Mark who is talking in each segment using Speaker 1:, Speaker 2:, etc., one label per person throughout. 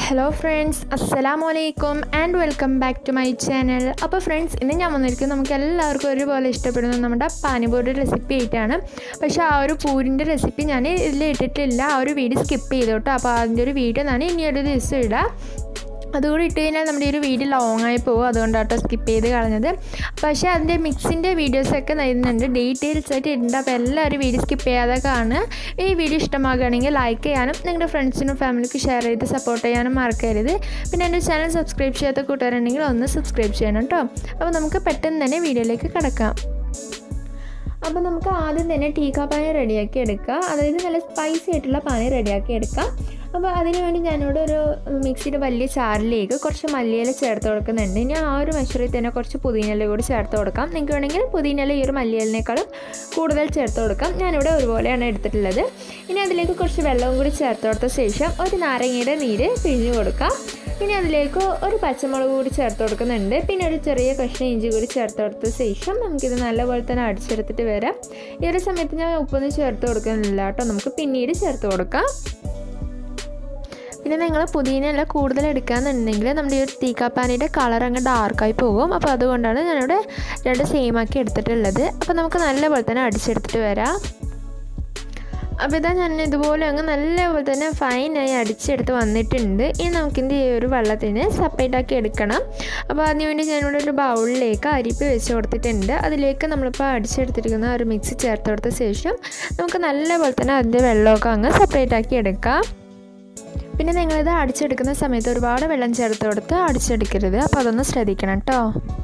Speaker 1: hello friends അസ്സലാമു അലൈക്കും and welcome back to my channel അപ്പോൾ ഫ്രണ്ട്സ് ഇന്ന് ഞാൻ വന്നിരിക്കുന്നത് നമുക്ക് എല്ലാവർക്കും ഒരുപോലെ ഇഷ്ടപ്പെടുന്ന നമ്മുടെ പാനിപൂരി റെസിപ്പി ആയിട്ടാണ് പക്ഷേ ആ ഒരു പൂരിൻ്റെ റെസിപ്പി ഞാൻ ഇതിൽ ഇട്ടിട്ടില്ല ആ ഒരു വീഡിയോ സ്കിപ്പ് ചെയ്തു കേട്ടോ അപ്പോൾ അതിൻ്റെ ഒരു വീഡിയോ ഞാൻ ഇനി ഒരു ദിവസം ഇടാം അതുകൂടി ഇട്ട് കഴിഞ്ഞാൽ നമ്മുടെ ഈ ഒരു വീഡിയോ ലോങ് ആയി പോകും അതുകൊണ്ടാട്ടോ സ്കിപ്പ് ചെയ്ത് കളഞ്ഞത് പക്ഷേ അതിൻ്റെ മിക്സിൻ്റെ വീഡിയോസൊക്കെ വരുന്നുണ്ട് ഡീറ്റെയിൽസ് ആയിട്ട് ഇട്ടുണ്ട് അപ്പോൾ എല്ലാവരും വീഡിയോ സ്കിപ്പ് ചെയ്യാതെ കാണുക ഈ വീഡിയോ ഇഷ്ടമാകുകയാണെങ്കിൽ ലൈക്ക് ചെയ്യാനും നിങ്ങളുടെ ഫ്രണ്ട്സിനും ഫാമിലിക്ക് ഷെയർ ചെയ്ത് സപ്പോർട്ട് ചെയ്യാനും മറക്കരുത് പിന്നെ എൻ്റെ ചാനൽ സബ്സ്ക്രൈബ് ചെയ്യാത്ത കൂട്ടുകാരുണ്ടെങ്കിൽ ഒന്ന് സബ്സ്ക്രൈബ് ചെയ്യണം കേട്ടോ അപ്പോൾ നമുക്ക് പെട്ടെന്ന് തന്നെ വീഡിയോയിലേക്ക് കിടക്കാം അപ്പോൾ നമുക്ക് ആദ്യം തന്നെ ടീക്കാ പാനി റെഡിയാക്കി എടുക്കുക അതായത് നല്ല സ്പൈസി ആയിട്ടുള്ള പാനി റെഡിയാക്കി എടുക്കാം അപ്പോൾ അതിന് വേണ്ടി ഞാനിവിടെ ഒരു മിക്സിയുടെ വലിയ ചാറിലേക്ക് കുറച്ച് മല്ലിയില ചേർത്ത് കൊടുക്കുന്നുണ്ട് ഇനി ആ ഒരു മെഷറിൽ തന്നെ കുറച്ച് പുതിനയില കൂടി ചേർത്ത് കൊടുക്കാം നിങ്ങൾക്ക് വേണമെങ്കിൽ പുതിനയില ഈ ഒരു മല്ലിയിലിനേക്കാളും കൂടുതൽ ചേർത്ത് കൊടുക്കാം ഞാനിവിടെ ഒരുപോലെയാണ് എടുത്തിട്ടുള്ളത് ഇനി അതിലേക്ക് കുറച്ച് വെള്ളവും കൂടി ചേർത്ത് കൊടുത്ത ശേഷം ഒരു നാരങ്ങയുടെ നീര് പിഴിഞ്ഞു കൊടുക്കാം ഇനി അതിലേക്ക് ഒരു പച്ചമുളക് കൂടി ചേർത്ത് കൊടുക്കുന്നുണ്ട് പിന്നെ ഒരു ചെറിയ കഷ്ണം ഇഞ്ചി കൂടി ചേർത്ത് കൊടുത്ത ശേഷം നമുക്കിത് നല്ലപോലെ തന്നെ അടിച്ചെടുത്തിട്ട് വരാം ഈ ഒരു സമയത്ത് ഞാൻ ഉപ്പൊന്നും ചേർത്ത് കൊടുക്കുന്നില്ല കേട്ടോ നമുക്ക് പിന്നീട് ചേർത്ത് കൊടുക്കാം പിന്നെ നിങ്ങൾ പുതിനയെല്ലാം കൂടുതൽ എടുക്കുകയെന്നുണ്ടെങ്കിൽ നമ്മുടെ ഈ ഒരു തീക്കാപ്പാനിയുടെ കളർ അങ്ങ് ഡാർക്കായി പോകും അപ്പോൾ അതുകൊണ്ടാണ് ഞാനിവിടെ രണ്ട് സെയിം ആക്കി എടുത്തിട്ടുള്ളത് അപ്പോൾ നമുക്ക് നല്ലപോലെ തന്നെ അടിച്ചെടുത്തിട്ട് വരാം അപ്പോൾ ഇതാ ഞാൻ ഇതുപോലെ അങ്ങ് നല്ലപോലെ തന്നെ ഫൈനായി അടിച്ചെടുത്ത് വന്നിട്ടുണ്ട് ഇനി നമുക്കിൻ്റെ ഈ ഒരു വെള്ളത്തിന് സെപ്പറേറ്റ് ആക്കി എടുക്കണം അപ്പോൾ അതിന് വേണ്ടി ഞാനിവിടെ ഒരു ബൗളിലേക്ക് അരിപ്പ് വെച്ച് കൊടുത്തിട്ടുണ്ട് അതിലേക്ക് നമ്മളിപ്പോൾ അടിച്ചെടുത്തിരിക്കുന്ന ഒരു മിക്സി ചേർത്ത് കൊടുത്ത ശേഷം നമുക്ക് നല്ലപോലെ തന്നെ അതിൻ്റെ വെള്ളമൊക്കെ അങ്ങ് സെപ്പറേറ്റ് ആക്കി എടുക്കാം പിന്നെ നിങ്ങളിത് അടിച്ചെടുക്കുന്ന സമയത്ത് ഒരുപാട് വെള്ളം ചേർത്ത് കൊടുത്ത് അടിച്ചെടുക്കരുത് അപ്പോൾ അതൊന്ന് ശ്രദ്ധിക്കണം കേട്ടോ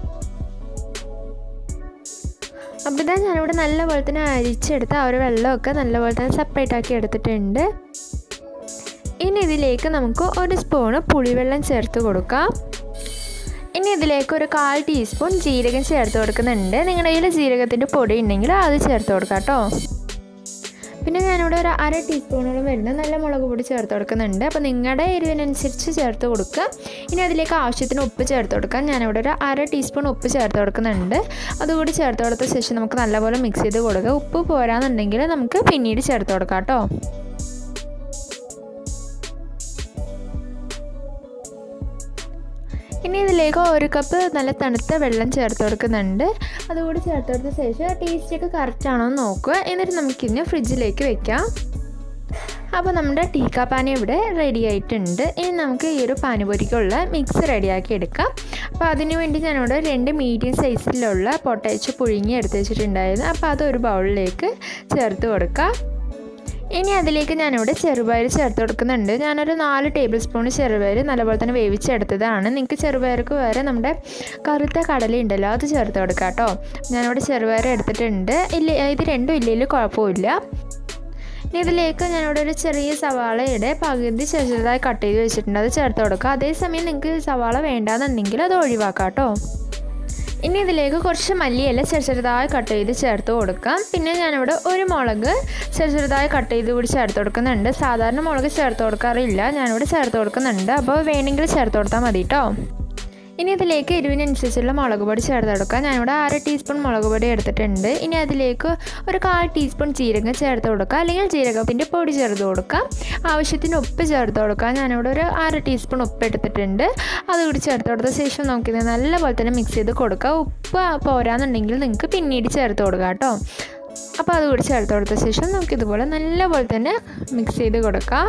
Speaker 1: അപ്പോൾ ഇതാ ഞാനിവിടെ നല്ലപോലെ തന്നെ അരിച്ചെടുത്ത് ആ ഒരു വെള്ളമൊക്കെ നല്ലപോലെ തന്നെ സെപ്പറേറ്റ് ആക്കി എടുത്തിട്ടുണ്ട് ഇനി ഇതിലേക്ക് നമുക്ക് ഒരു സ്പൂണ് പുളിവെള്ളം ചേർത്ത് കൊടുക്കാം ഇനി ഇതിലേക്ക് ഒരു കാൽ ടീസ്പൂൺ ജീരകം ചേർത്ത് കൊടുക്കുന്നുണ്ട് നിങ്ങളുടെ കയ്യിൽ ജീരകത്തിൻ്റെ പൊടി ഉണ്ടെങ്കിൽ അത് ചേർത്ത് കൊടുക്കാം കേട്ടോ പിന്നെ ഞാനിവിടെ ഒരു അര ടീസ്പൂണോളം വരുന്ന നല്ല മുളക് പൊടി ചേർത്ത് കൊടുക്കുന്നുണ്ട് അപ്പോൾ നിങ്ങളുടെ എരിവിനനുസരിച്ച് ചേർത്ത് കൊടുക്കുക ഇനി അതിലേക്ക് ആവശ്യത്തിന് ഉപ്പ് ചേർത്ത് കൊടുക്കാം ഞാനിവിടെ ഒരു അര ടീസ്പൂൺ ഉപ്പ് ചേർത്ത് കൊടുക്കുന്നുണ്ട് അതുകൂടി ചേർത്ത് കൊടുത്ത ശേഷം നമുക്ക് നല്ലപോലെ മിക്സ് ചെയ്ത് കൊടുക്കുക ഉപ്പ് പോരാന്നുണ്ടെങ്കിൽ നമുക്ക് പിന്നീട് ചേർത്ത് കൊടുക്കാം കേട്ടോ ഇനി ഇതിലേക്ക് ഒരു കപ്പ് നല്ല തണുത്ത വെള്ളം ചേർത്ത് കൊടുക്കുന്നുണ്ട് അതുകൂടി ചേർത്ത് കൊടുത്ത ശേഷം ടേസ്റ്റൊക്കെ കറക്റ്റ് ആണോ എന്ന് നോക്കുക എന്നിട്ട് നമുക്കിതിനെ ഫ്രിഡ്ജിലേക്ക് വെക്കാം അപ്പോൾ നമ്മുടെ ടീക്ക പാനി ഇവിടെ റെഡി ആയിട്ടുണ്ട് ഇനി നമുക്ക് ഈ ഒരു പാനിപൊരിക്കുള്ള മിക്സ് റെഡിയാക്കി എടുക്കാം അപ്പോൾ അതിന് വേണ്ടി ഞാനിവിടെ രണ്ട് മീഡിയം സൈസിലുള്ള പൊട്ടാറ്റോ പുഴുങ്ങി എടുത്ത് വെച്ചിട്ടുണ്ടായിരുന്നു അപ്പോൾ അത് ഒരു ബൗളിലേക്ക് ചേർത്ത് കൊടുക്കാം ഇനി അതിലേക്ക് ഞാനിവിടെ ചെറുപയർ ചേർത്ത് കൊടുക്കുന്നുണ്ട് ഞാനൊരു നാല് ടേബിൾ സ്പൂൺ ചെറുപയർ നല്ലപോലെ തന്നെ വേവിച്ചെടുത്തതാണ് നിങ്ങൾക്ക് ചെറുപയർക്ക് വേറെ നമ്മുടെ കറുത്ത കടല ഉണ്ടല്ലോ അത് ചേർത്ത് കൊടുക്കാം കേട്ടോ ഞാനിവിടെ ചെറുപയർ എടുത്തിട്ടുണ്ട് ഇല്ല ഇത് രണ്ടും ഇല്ലെങ്കിൽ കുഴപ്പമില്ല ഇനി ഇതിലേക്ക് ഞാനിവിടെ ഒരു ചെറിയ സവാളയുടെ പകുതി ചെറുതായി കട്ട് ചെയ്ത് വെച്ചിട്ടുണ്ട് അത് ചേർത്ത് കൊടുക്കുക അതേസമയം നിങ്ങൾക്ക് സവാള വേണ്ടാന്നുണ്ടെങ്കിൽ അത് ഒഴിവാക്കാം കേട്ടോ ഇനി ഇതിലേക്ക് കുറച്ച് മല്ലിയില ചെറു ചെറുതായി കട്ട് ചെയ്ത് ചേർത്ത് കൊടുക്കാം പിന്നെ ഞാനിവിടെ ഒരു മുളക് ചെറു ചെറുതായി കട്ട് ചെയ്ത് കൂടി ചേർത്ത് കൊടുക്കുന്നുണ്ട് സാധാരണ മുളക് ചേർത്ത് കൊടുക്കാറില്ല ഞാനിവിടെ ചേർത്ത് കൊടുക്കുന്നുണ്ട് അപ്പോൾ വേണമെങ്കിൽ ചേർത്ത് കൊടുത്താൽ മതി കേട്ടോ ഇനി ഇതിലേക്ക് എരിവിനനുസരിച്ചുള്ള മുളക് പൊടി ചേർത്ത് കൊടുക്കാം ഞാനിവിടെ അര ടീസ്പൂൺ മുളക് പൊടി എടുത്തിട്ടുണ്ട് ഇനി അതിലേക്ക് ഒരു കാൽ ടീസ്പൂൺ ജീരകം ചേർത്ത് കൊടുക്കുക അല്ലെങ്കിൽ ജീരകത്തിൻ്റെ പൊടി ചേർത്ത് കൊടുക്കാം ആവശ്യത്തിന് ഉപ്പ് ചേർത്ത് കൊടുക്കാം ഞാനിവിടെ ഒരു അര ടീസ്പൂൺ ഉപ്പ് എടുത്തിട്ടുണ്ട് അതുകൂടി ചേർത്ത് കൊടുത്ത ശേഷം നമുക്കിത് നല്ലപോലെ തന്നെ മിക്സ് ചെയ്ത് കൊടുക്കുക ഉപ്പ് പോരാന്നുണ്ടെങ്കിൽ നിങ്ങൾക്ക് പിന്നീട് ചേർത്ത് കൊടുക്കാം കേട്ടോ അപ്പോൾ അതുകൂടി ചേർത്ത് കൊടുത്ത ശേഷം നമുക്കിതുപോലെ നല്ലപോലെ തന്നെ മിക്സ് ചെയ്ത് കൊടുക്കാം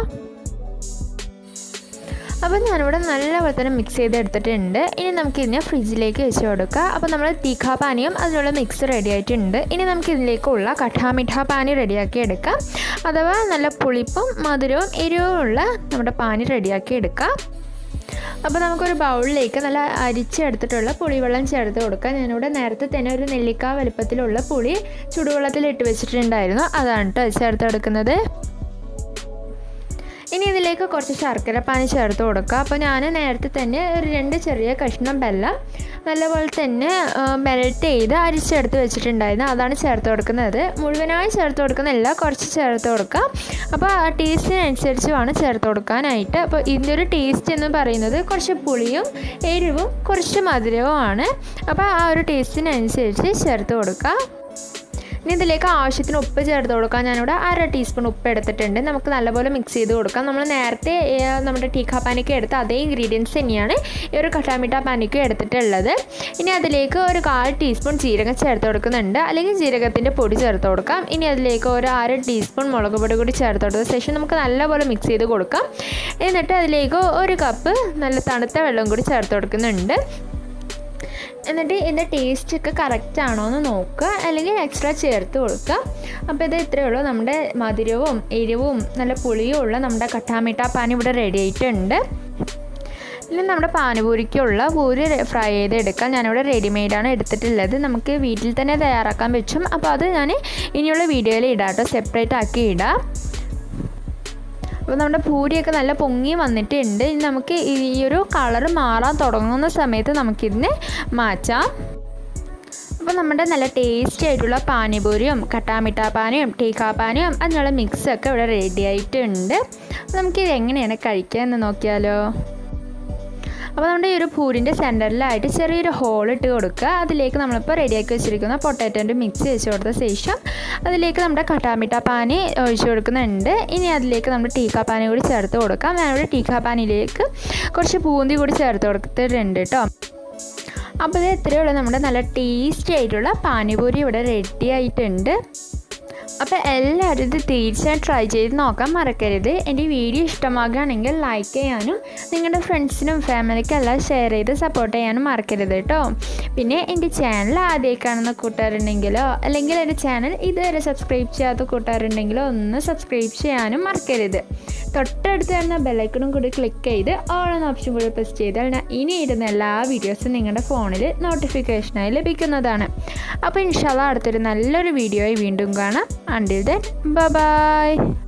Speaker 1: അപ്പോൾ ഞാനിവിടെ നല്ലപോലെ തന്നെ മിക്സ് ചെയ്ത് എടുത്തിട്ടുണ്ട് ഇനി നമുക്കിതിനെ ഫ്രിഡ്ജിലേക്ക് വെച്ച് കൊടുക്കുക അപ്പോൾ നമ്മൾ തീഖാ പാനിയും അതിനുള്ള മിക്സ് റെഡി ആയിട്ടുണ്ട് ഇനി നമുക്കിതിലേക്കുള്ള കഠാ മിഠാ പാനി റെഡിയാക്കി എടുക്കാം അഥവാ നല്ല പുളിപ്പും മധുരവും എരിവുമുള്ള നമ്മുടെ പാനി റെഡിയാക്കി എടുക്കാം അപ്പോൾ നമുക്കൊരു ബൗളിലേക്ക് നല്ല അരിച്ചെടുത്തിട്ടുള്ള പുളിവെള്ളം ചേർത്ത് കൊടുക്കാം ഞാനിവിടെ നേരത്തെ തന്നെ ഒരു നെല്ലിക്ക വലുപ്പത്തിലുള്ള പുളി ചുടുവെള്ളത്തിൽ ഇട്ട് വെച്ചിട്ടുണ്ടായിരുന്നു അതാണ് കേട്ടോ ചേർത്ത് കൊടുക്കുന്നത് ഇനി ഇതിലേക്ക് കുറച്ച് ശർക്കര പാനി ചേർത്ത് കൊടുക്കുക അപ്പോൾ ഞാൻ നേരത്തെ തന്നെ ഒരു രണ്ട് ചെറിയ കഷ്ണം വെള്ളം നല്ലപോലെ തന്നെ മെൽറ്റ് ചെയ്ത് അരിച്ചെടുത്ത് വെച്ചിട്ടുണ്ടായിരുന്നു അതാണ് ചേർത്ത് കൊടുക്കുന്നത് മുഴുവനായി ചേർത്ത് കൊടുക്കുന്നില്ല കുറച്ച് ചേർത്ത് കൊടുക്കാം അപ്പോൾ ആ ടേസ്റ്റിനനുസരിച്ച് വേണം ചേർത്ത് കൊടുക്കാനായിട്ട് അപ്പോൾ ഇതിൻ്റെ ഒരു ടേസ്റ്റ് എന്ന് പറയുന്നത് കുറച്ച് പുളിയും എരിവും കുറച്ച് മധുരവും ആണ് അപ്പോൾ ആ ഒരു ടേസ്റ്റിനനുസരിച്ച് ചേർത്ത് കൊടുക്കുക ഇനി ഇതിലേക്ക് ആവശ്യത്തിന് ഉപ്പ് ചേർത്ത് കൊടുക്കാം ഞാനിവിടെ അര ടീസ്പൂൺ ഉപ്പ് എടുത്തിട്ടുണ്ട് നമുക്ക് നല്ലപോലെ മിക്സ് ചെയ്ത് കൊടുക്കാം നമ്മൾ നേരത്തെ ഏഹ്, നമ്മുടെ ടീക്ക പാനിക്ക് എടുത്ത അതേ ഇൻഗ്രീഡിയൻസ് തന്നെയാണ് ഈ ഒരു കട്ടാമിട്ട പാനിക്കും എടുത്തിട്ടുള്ളത് ഇനി അതിലേക്ക് ഒരു കാൽ ടീസ്പൂൺ ജീരകം ചേർത്ത് കൊടുക്കുന്നുണ്ട് അല്ലെങ്കിൽ ജീരകത്തിൻ്റെ പൊടി ചേർത്ത് കൊടുക്കാം ഇനി അതിലേക്ക് ഒരു അര ടീസ്പൂൺ മുളക് പൊടി കൂടി ചേർത്ത് കൊടുത്ത ശേഷം നമുക്ക് നല്ലപോലെ മിക്സ് ചെയ്ത് കൊടുക്കാം എന്നിട്ട് അതിലേക്ക് ഒരു കപ്പ് നല്ല തണുത്ത വെള്ളം കൂടി ചേർത്ത് കൊടുക്കുന്നുണ്ട് എന്നിട്ട് ഇതിൻ്റെ ടേസ്റ്റ് ഒക്കെ കറക്റ്റ് ആണോ എന്ന് നോക്കുക അല്ലെങ്കിൽ എക്സ്ട്രാ ചേർത്ത് കൊടുക്കുക അപ്പോൾ ഇത് ഇത്രയേ ഉള്ളൂ നമ്മുടെ മധുരവും എരിവും നല്ല പുളിയും ഉള്ള നമ്മുടെ കട്ടാമിട്ട പാൻ ഇവിടെ റെഡി ആയിട്ടുണ്ട് ഇനി നമ്മുടെ പാനിപൂരിക്കുള്ള പൂരി ഫ്രൈ ചെയ്തെടുക്കാം ഞാനിവിടെ റെഡിമെയ്ഡാണ് എടുത്തിട്ടുള്ളത് നമുക്ക് വീട്ടിൽ തന്നെ തയ്യാറാക്കാൻ പറ്റും അപ്പോൾ അത് ഞാൻ ഇനിയുള്ള വീഡിയോയിൽ ഇടാം കേട്ടോ സെപ്പറേറ്റ് ആക്കി ഇടാം അപ്പോൾ നമ്മുടെ പൂരിയൊക്കെ നല്ല പൊങ്ങി വന്നിട്ടുണ്ട് ഇനി നമുക്ക് ഈ ഒരു കളർ മാറാൻ തുടങ്ങുന്ന സമയത്ത് നമുക്കിതിനെ മാറ്റാം അപ്പോൾ നമ്മുടെ നല്ല ടേസ്റ്റി ആയിട്ടുള്ള പാനിപൂരിയും കട്ടാമിട്ടാ പാനിയും ടീക്കാ പാനിയും അതിനുള്ള മിക്സൊക്കെ ഇവിടെ റെഡി ആയിട്ടുണ്ട് അപ്പോൾ നമുക്കിത് എങ്ങനെയാണ് കഴിക്കുക എന്ന് നോക്കിയാലോ അപ്പോൾ നമ്മുടെ ഈ ഒരു പൂരിൻ്റെ സെൻറ്ററിലായിട്ട് ചെറിയൊരു ഹോൾ ഇട്ട് കൊടുക്കുക അതിലേക്ക് നമ്മളിപ്പോൾ റെഡിയാക്കി വെച്ചിരിക്കുന്ന പൊട്ടാറ്റോൻ്റെ മിക്സ് വെച്ച് കൊടുത്ത ശേഷം അതിലേക്ക് നമ്മുടെ കട്ടാമിട്ട പാനി ഒഴിച്ച് കൊടുക്കുന്നുണ്ട് ഇനി അതിലേക്ക് നമ്മുടെ ടീക്കാ പാനി കൂടി ചേർത്ത് കൊടുക്കാം ഞാനിവിടെ ടീക്കാ പാനിയിലേക്ക് കുറച്ച് പൂന്തി കൂടി ചേർത്ത് കൊടുത്തിട്ടുണ്ട് കേട്ടോ അപ്പോൾ ഇത് എത്രയേ ഉള്ളൂ നമ്മുടെ നല്ല ടേസ്റ്റി ആയിട്ടുള്ള പാനിപൂരി ഇവിടെ റെഡി ആയിട്ടുണ്ട് അപ്പോൾ എല്ലാവരും ഇത് തീർച്ചയായും ട്രൈ ചെയ്ത് നോക്കാൻ മറക്കരുത് എൻ്റെ ഈ വീഡിയോ ഇഷ്ടമാകുകയാണെങ്കിൽ ലൈക്ക് ചെയ്യാനും നിങ്ങളുടെ ഫ്രണ്ട്സിനും ഫാമിലിക്കും എല്ലാം ഷെയർ ചെയ്ത് സപ്പോർട്ട് ചെയ്യാനും മറക്കരുത് കേട്ടോ പിന്നെ എൻ്റെ ചാനൽ ആദ്യമായി കാണുന്ന കൂട്ടുകാരുണ്ടെങ്കിലോ അല്ലെങ്കിൽ എൻ്റെ ചാനൽ ഇതുവരെ സബ്സ്ക്രൈബ് ചെയ്യാത്ത കൂട്ടുകാരുണ്ടെങ്കിലോ ഒന്ന് സബ്സ്ക്രൈബ് ചെയ്യാനും മറക്കരുത് തൊട്ടടുത്ത് വരുന്ന ബെല്ലൈക്കണും കൂടി ക്ലിക്ക് ചെയ്ത് ഓൾ എന്ന ഓപ്ഷൻ കൂടി പ്രസ് ചെയ്താൽ ഞാൻ ഇനി ഇടുന്ന എല്ലാ വീഡിയോസും നിങ്ങളുടെ ഫോണിൽ നോട്ടിഫിക്കേഷനായി ലഭിക്കുന്നതാണ് അപ്പോൾ ഇൻഷാല്ല അടുത്തൊരു നല്ലൊരു വീഡിയോയായി വീണ്ടും കാണാം അണ്ടിൽ ദെൻ ബൈ